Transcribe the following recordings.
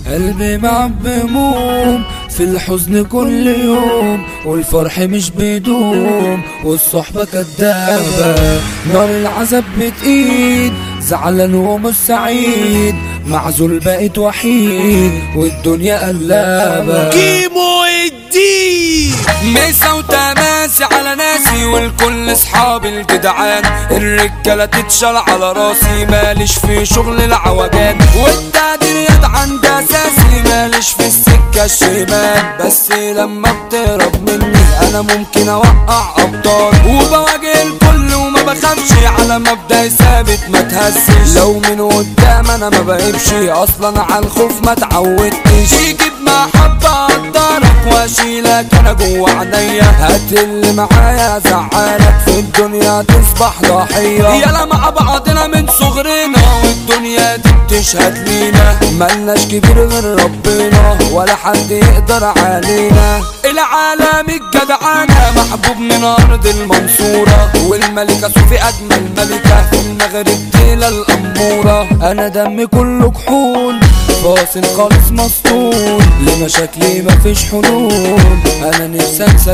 قلبي معب هموم في الحزن كل يوم والفرح مش بيدوم والصحبة كدابة نار العذاب بتقيد زعلان ومش سعيد معزول بقيت وحيد والدنيا قلابة كيمو الدين مسا وتماسي على ناسي والكل اصحاب الجدعان الرجاله تتشال على راسي ماليش في شغل العوجان والتقدير يد عند اساسي ماليش في السكه الشمال بس لما بتهرب مني انا ممكن اوقع ابطال وبواجه الكل وما بخافش على مبدأ ثابت ما تهزش لو من قدام انا ما بهبش اصلا على الخوف ما تعودتش يجيب محبه اقدرك واشيلك انا جوا عينيا هات اللي معايا زعلك في الدنيا تصبح ضحيه يلا مع بعضنا من صغرنا والدنيا دي بتشهد لينا ملناش كبير غير ربنا ولا حد يقدر علينا العالم الجدعانة محبوب من أرض المنصورة والملكة صوفي أجمل ملكة في المغرب تيلا الأمورة أنا دمي كله كحول فاصل خالص مسطول لمشاكلي مفيش حلول أنا نفسي أنسى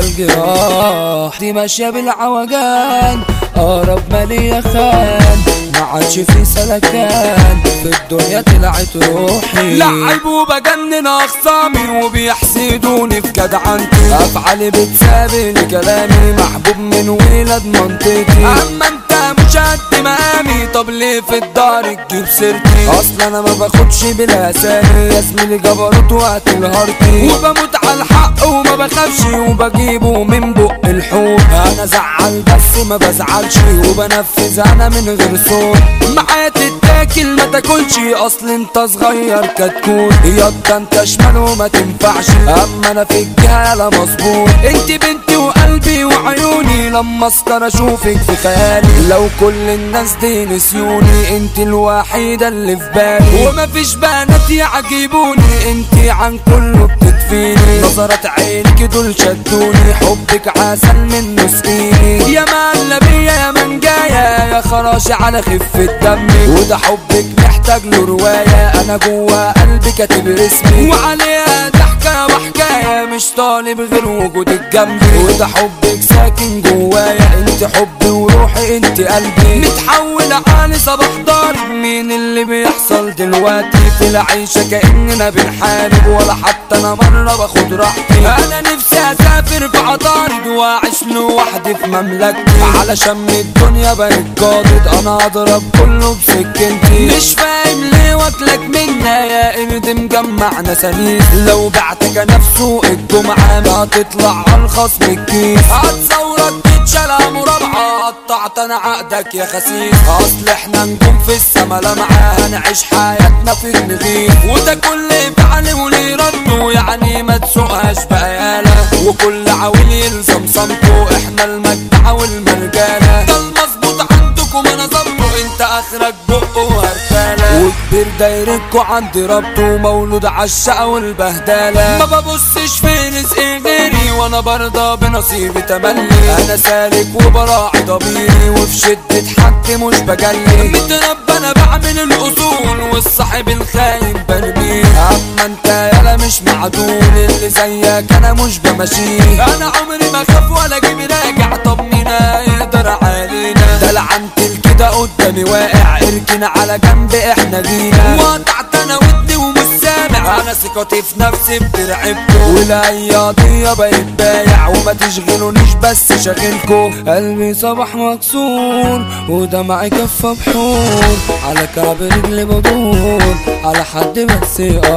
الجراح دي ماشية بالعوجان أقرب مالي خان ما عادش في سلكان في الدنيا طلعت روحي لعب وبجنن اخصامي وبيحسدوني في جدعنتي افعالي بتسابق كلامي محبوب من ولاد منطقتي اما انت مش قد مقامي طب ليه في الدار تجيب سيرتي اصلا انا ما باخدش بالاسامي يا زميلي جبروت وقت الهارتي وبموت على الحق وما بخافش وبجيبه من بق الحوت انا زعل بس ما بزعلش وبنفذ انا من غير صوت معايا تتاكل ما تاكلش اصل انت صغير كتكوت ياضا انت شمال وما تنفعش اما انا في الجهالة مظبوط انت بنتي وقلبي وعيوني لما اسكر اشوفك في خيالي لو كل الناس دي نسيوني انت الوحيدة اللي في بالي ومفيش بنات يعجبوني انت عن كله بتكفيني نظرات عينك دول شدوني حبك عسل منه سقيني يا مقلبية يا منجاية يا خراشي على خفة دمي وده حبك محتاج له رواية انا جوا قلبي كاتب اسمي وعليها ضحكة وحكاية مش طالب غير وجودك جنبي وده حبك ساكن جوايا انت حبي وروحي انت قلبي متحول علي صباح ضارب مين اللي بيحصل دلوقتي في العيشة كأننا بنحارب ولا حتى انا مرة باخد راحتي انا نفسي اسافر في عطارد واعيش لوحدي في مملكتي علشان من الدنيا بقت جاضد انا اضرب كله بسكنتي مش فاهم ليه واكلك منا يا قرد مجمع نسانيس لو بعتك نفسه الجمعة ما تطلع ارخص من الكيس هتصورك تتشال مربعة قطعت انا عقدك يا خسيس اصل احنا نجوم في السما لمعة هنعيش حياتنا في النغيب وده كل فعل وليه رده يعني ما تسوقهاش بقيالة وكل عويل يلزم صمته احنا المجدعة والمرجالة ده المظبوط عندكم انا ظبطه انت اخرك بقه وهرتالة وكبير دايركوا عندي ربطه مولود عالشقا والبهدلة ما ببصش في رزقي غيري وانا برضى بنصيبي تملي انا سالك وبراعي ضميري وفي شدة حد مش بجلي متربى انا بعمل الاصول والصاحب الخاين برميه اما انت يالا مش معدول اللي زيك انا مش بمشيه انا عمري ما خاف ولا اجيب راجع طب مين هيقدر علينا ده لعنت الكده قدامي واقع اركن على جنب احنا جينا وقطعت انا ودني ومش سامع انا ثقتي في نفسي بترعبكم والاياضية بقيت بايع وما تشغلونيش بس شاغلكوا قلبي صباح مكسور ودمعي كفة بحور على كعب رجلي بدور على حد بس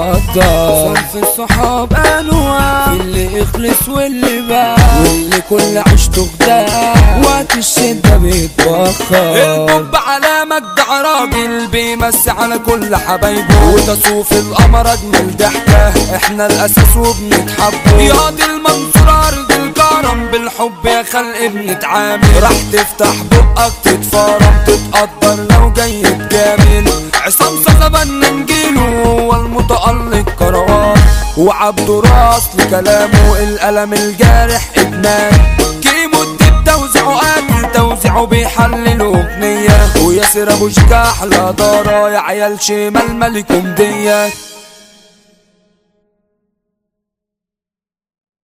يقدر صنف الصحاب انواع اللي يخلص واللي باع واللي كل عيشته خداع وقت الشدة بيتبخر البوب على مجدع راجل بيمسي على كل حبايبه وتصوف القمر اجمل ضحكة احنا الاساس وبنتحبه يا دي المنصور ارض الكرم بالحب يا خلق بنتعامل راح تفتح بقك تتفرم تتقدر لو جاي تجامل عصام صاصا بنا نجيله هو المتألق كروان وعبده راس لكلامه القلم الجارح ادمان كيمو الدب توزيعه قاتل توزيعه بيحلل اغنية وياسر ابو شكاح لا دارا يا عيال شمال ملكم ديت